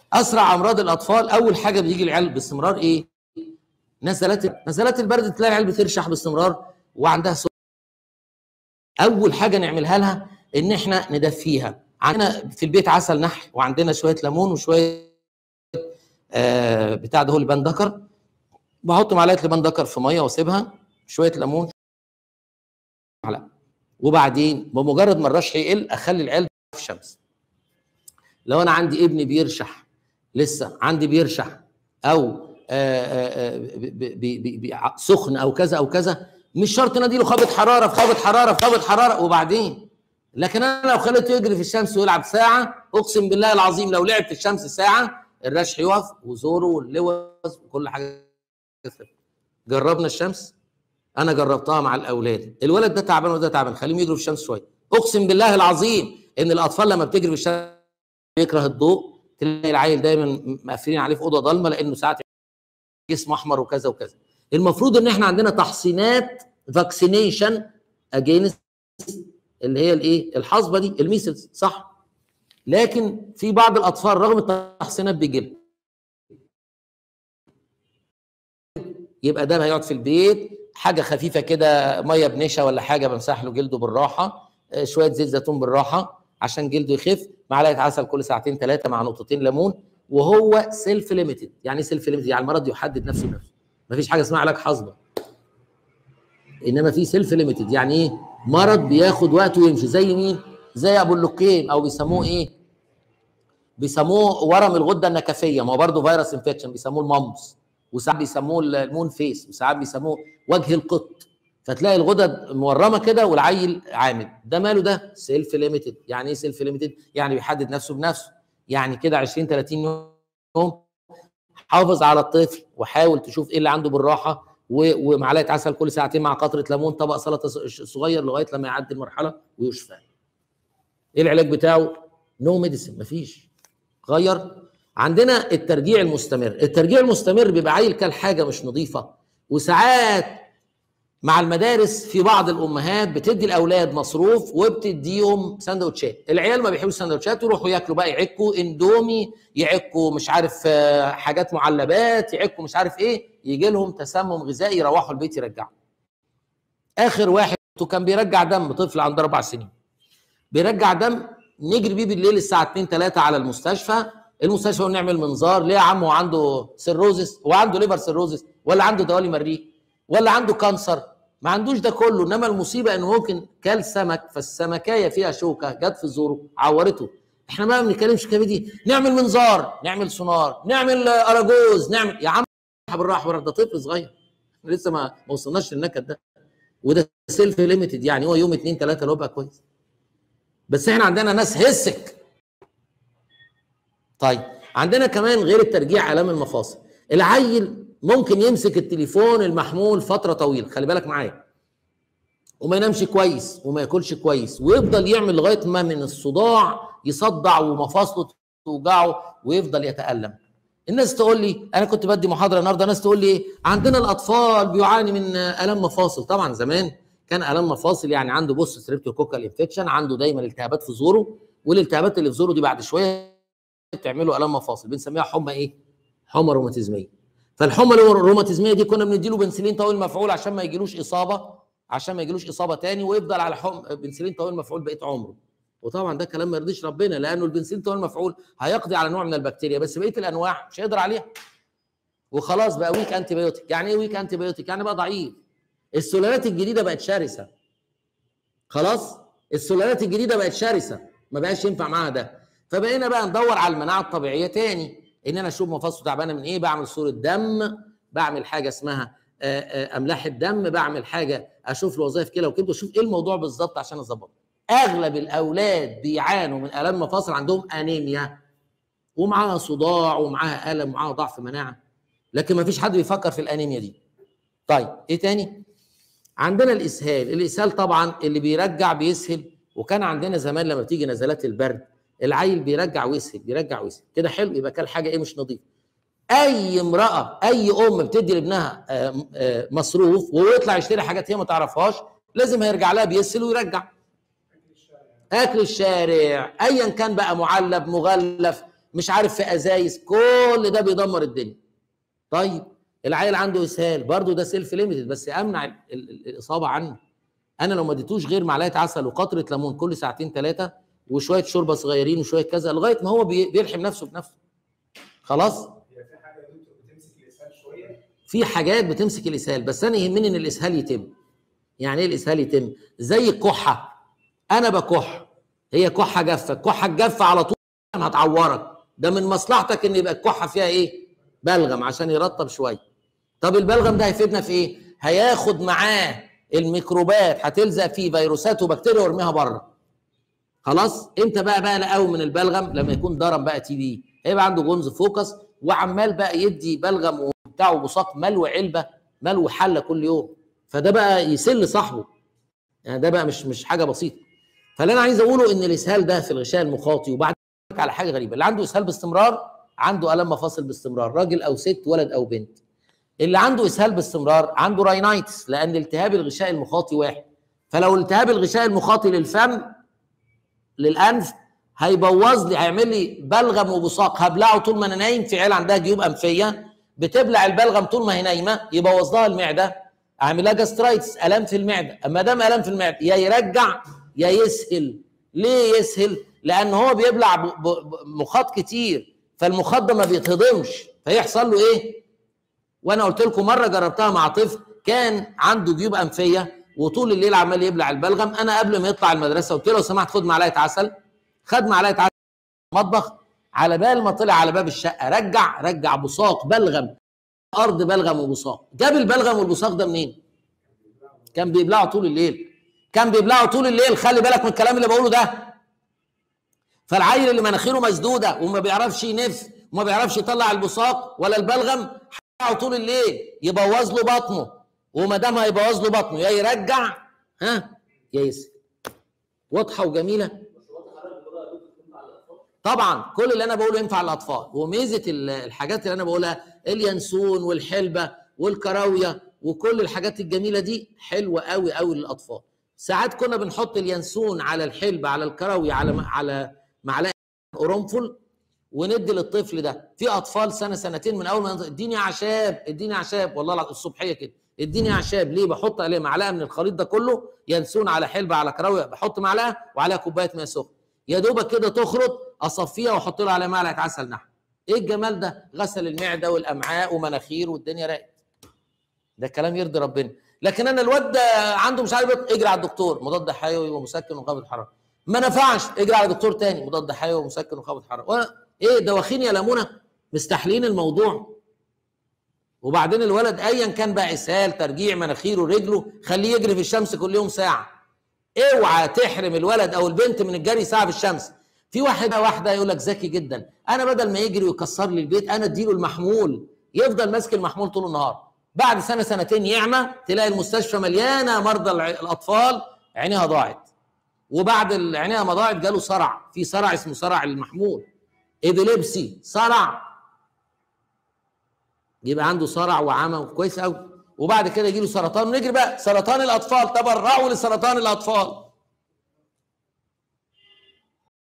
اسرع امراض الاطفال اول حاجه بيجي العيال باستمرار ايه نزلات نزلات البرد تلاقي العيال بترشح باستمرار وعندها سكر اول حاجه نعملها لها ان احنا ندفيها عندنا في البيت عسل نحل وعندنا شويه ليمون وشويه آه بتاع ده هو لبان دكر بحط معلقه لبان دكر في ميه واسيبها شويه ليمون معلقه وبعدين بمجرد ما الرشح يقل اخلي العيال في الشمس لو انا عندي ابني بيرشح لسه عندي بيرشح او آآ آآ بي بي بي سخن او كذا او كذا مش شرط نديله خابط حراره في خابط حراره في خابط حراره وبعدين لكن انا لو خليته يجري في الشمس ويلعب ساعه اقسم بالله العظيم لو لعب في الشمس ساعه الرشح يقف وزوره واللوز وكل حاجه جربنا الشمس انا جربتها مع الاولاد الولد ده تعبان وده تعبان خليهم يجروا في الشمس شويه اقسم بالله العظيم ان الاطفال لما بتجري في الشمس بيكره الضوء تلاقي العيل دايما مقفلين عليه في اوضه ضلمه لانه ساعات جسمه احمر وكذا وكذا المفروض ان احنا عندنا تحصينات فاكسينيشن اجينست اللي هي الايه الحصبه دي الميسلز صح لكن في بعض الاطفال رغم التحصينات بيجي يبقى ده هيقعد في البيت حاجه خفيفه كده ميه بنشا ولا حاجه بمسح له جلده بالراحه شويه زيت زيتون بالراحه عشان جلده يخف معلقه عسل كل ساعتين ثلاثه مع نقطتين ليمون وهو سيلف ليميتد يعني ايه سيلف ليميتد يعني المرض يحدد نفسه بنفسه مفيش حاجه اسمها علاج حصبه انما في سيلف ليميتد يعني ايه مرض بياخد وقت ويمشي زي مين زي ابو اللقين او بيسموه ايه بيسموه ورم الغده النكفيه ما هو برضه فيروس انفكشن بيسموه المامس وساعات بيسموه المون فيس وساعات بيسموه وجه القط فتلاقي الغدد مورمه كده والعيل عامل ده ماله ده سيلف ليميتد يعني ايه سيلف ليميتد يعني بيحدد نفسه بنفسه يعني كده 20 30 يوم حافظ على الطفل وحاول تشوف ايه اللي عنده بالراحه ومعلقه عسل كل ساعتين مع قطره ليمون طبق سلطه صغير لغايه لما يعدي المرحله ويشفى ايه العلاج بتاعه نو ميديسن مفيش غير عندنا الترجيع المستمر الترجيع المستمر بيبقى عيل كل حاجه مش نظيفه وساعات مع المدارس في بعض الامهات بتدي الاولاد مصروف وبتديهم سندوتشات العيال ما بيحبوا السندوتشات يروحوا ياكلوا بقى يعكوا اندومي يعكوا مش عارف حاجات معلبات يعكوا مش عارف ايه يجي لهم تسمم غذائي يروحوا البيت يرجعوا اخر واحد كان بيرجع دم طفل عنده اربع سنين بيرجع دم نجري بيه بالليل الساعه 2 3 على المستشفى المستشفى ونعمل منظار ليه يا عم هو عنده سيروزس هو عنده ليفر سيروزس ولا عنده دوالي مريء ولا عنده كانسر ما عندوش ده كله انما المصيبه انه ممكن كل سمك فالسمكايه فيها شوكه جت في زوره عورته احنا ما بنتكلمش كبدي نعمل منظار نعمل سونار نعمل اراجوز نعمل يا عم بالراحه بالراحه ده طفل صغير لسه ما ما وصلناش للنكد ده وده سيلف ليميتد يعني هو يوم اثنين ثلاثه لو بقى كويس بس احنا عندنا ناس هسك طيب عندنا كمان غير الترجيع الام المفاصل العيل ممكن يمسك التليفون المحمول فتره طويله خلي بالك معايا وما ينامش كويس وما ياكلش كويس ويفضل يعمل لغايه ما من الصداع يصدع ومفاصله توجعه ويفضل يتالم الناس تقول لي انا كنت بدي محاضره النهارده ناس تقول لي ايه عندنا الاطفال بيعاني من الام مفاصل طبعا زمان كان الام مفاصل يعني عنده بص ستريبتوكوكال انفكشن عنده دايما التهابات في زوره والالتهابات اللي في زوره دي بعد شويه بتعمله الام مفاصل بنسميها حمى ايه حمى روماتيزميه فالحمى الروماتيزميه دي كنا بنديله بنسلين طويل مفعول عشان ما يجيلوش اصابه عشان ما يجيلوش اصابه تاني ويفضل على حم بنسلين طويل مفعول بقيه عمره وطبعا ده كلام ما يرضيش ربنا لانه البنسلين طويل مفعول هيقضي على نوع من البكتيريا بس بقيه الانواع مش هيقدر عليها وخلاص بقى ويك انتي بيوتيك يعني ايه ويك انتي بيوتيك يعني بقى ضعيف السلالات الجديده بقت شرسه خلاص السلالات الجديده بقت شرسه ما بقاش ينفع معاها ده فبقينا بقى ندور على المناعه الطبيعيه تاني ان انا اشوف مفاصله تعبانه من ايه بعمل صوره دم بعمل حاجه اسمها املاح الدم بعمل حاجه اشوف له وظائف كلى وكبد واشوف ايه الموضوع بالظبط عشان اظبطه اغلب الاولاد بيعانوا من الام مفاصل عندهم انيميا ومعاها صداع ومعاها الم ومعاها ضعف مناعه لكن ما فيش حد بيفكر في الانيميا دي طيب ايه تاني عندنا الاسهال الاسهال طبعا اللي بيرجع بيسهل وكان عندنا زمان لما بتيجي نزلات البرد العيل بيرجع ويسهل بيرجع ويسهل كده حلو يبقى كان حاجه ايه مش نظيفه اي امراه اي ام بتدي لابنها مصروف ويطلع يشتري حاجات هي ما تعرفهاش لازم هيرجع لها بيسهل ويرجع اكل الشارع ايا كان بقى معلب مغلف مش عارف في ازايز كل ده بيدمر الدنيا طيب العيل عنده اسهال برضه ده سيلف ليميتد بس امنع ال- ال- الاصابه عنه انا لو ما اديتوش غير معلقه عسل وقطره ليمون كل ساعتين ثلاثه وشويه شوربه صغيرين وشويه كذا لغايه ما هو بي- بيلحم نفسه بنفسه خلاص هي في حاجه يا دكتور بتمسك الاسهال شويه في حاجات بتمسك الاسهال بس انا يهمني ان الاسهال يتم يعني ايه الاسهال يتم زي الكحه انا بكح هي كحه جافه الكحه الجافه على طول هتعورك ده من مصلحتك ان يبقى الكحه فيها ايه بلغم عشان يرطب شويه طب البلغم ده هيفيدنا في ايه هياخد معاه الميكروبات هتلزق فيه فيروسات وبكتيريا ويرميها بره خلاص امتى بقى بقى قوي من البلغم لما يكون ضرب بقى تي بي هيبقى عنده جونز فوكس وعمال بقى يدي بلغم وبتاع وبصاق ملو علبه ملو حله كل يوم فده بقى يسل صاحبه يعني ده بقى مش مش حاجه بسيطه فاللي انا عايز اقوله ان الاسهال ده في الغشاء المخاطي وبعد لك على حاجه غريبه اللي عنده اسهال باستمرار عنده الم مفاصل باستمرار راجل او ست ولد او بنت اللي عنده اسهال باستمرار عنده راينايتس لان التهاب الغشاء المخاطي واحد فلو التهاب الغشاء المخاطي للفم للانف هيبوظ لي هيعمل لي بلغم وبصاق هبلعه طول ما انا نايم في عيال عندها جيوب انفيه بتبلع البلغم طول ما هي نايمه يبوظ لها المعده اعمل لها جاسترايتس الام في المعده اما دام الام في المعده يا يرجع يا يسهل ليه يسهل لان هو بيبلع ب- ب- ب- مخاط كتير فالمخاط ده ما بيتهضمش فيحصل له ايه وانا قلت لكم مره جربتها مع طفل كان عنده جيوب انفيه وطول الليل عمال يبلع البلغم انا قبل ما يطلع المدرسه قلت له لو سمحت خد معلقه عسل خد معلقه عسل في المطبخ على بال ما طلع على باب الشقه رجع رجع بصاق بلغم ارض بلغم وبصاق جاب البلغم والبصاق ده منين كان بيبلعه طول الليل كان بيبلعه طول الليل خلي بالك من الكلام اللي بقوله ده فالعيل اللي مناخيره مسدوده وما بيعرفش ينف وما بيعرفش يطلع البصاق ولا البلغم هيبلعه طول الليل يبوظ له بطنه وما دام هيبوظ له بطنه يا يرجع ها يا يسهل واضحه وجميله طبعا كل اللي انا بقوله ينفع للاطفال وميزه ال- الحاجات اللي انا بقولها اليانسون والحلبه والكراويه وكل الحاجات الجميله دي حلوه قوي قوي للاطفال ساعات كنا بنحط اليانسون على الحلبه على الكراويه على على معلقه قرنفل وندي للطفل ده في اطفال سنه سنتين من اول ما ينطق، اديني اعشاب اديني اعشاب والله العظيم الصبحيه كده اديني اعشاب ليه بحط عليه معلقه من الخليط ده كله ينسون على حلبه على كراويه بحط معلقه وعليها كوبايه ماء سخن يا دوبك كده تخرط اصفيها واحط له عليها معلقه عسل نحل ايه الجمال ده غسل المعده والامعاء ومناخير والدنيا راقت ده كلام يرضي ربنا لكن انا الواد ده عنده مش عارف إيه، اجري على الدكتور مضاد حيوي ومسكن وخافض حراره ما نفعش اجري على دكتور تاني مضاد حيوي ومسكن وخافض حراره وانا ايه دواخين يا لمونه مستحلين الموضوع وبعدين الولد ايا كان بقى اسهال ترجيع مناخيره رجله خليه يجري في الشمس كل يوم ساعه اوعى تحرم الولد او البنت من الجري ساعه في الشمس في واحد واحده يقول لك ذكي جدا انا بدل ما يجري ويكسر لي البيت انا اديله المحمول يفضل ماسك المحمول طول النهار بعد سنه سنتين يعمى تلاقي المستشفى مليانه مرضى الع- الاطفال عينيها ضاعت وبعد ال- عينيها ما ضاعت جاله صرع في صرع اسمه صرع المحمول ايبيليبسي صرع يبقى عنده صرع وعمى كويس قوي وبعد كده يجي له سرطان ونجري بقى سرطان الاطفال تبرعوا لسرطان الاطفال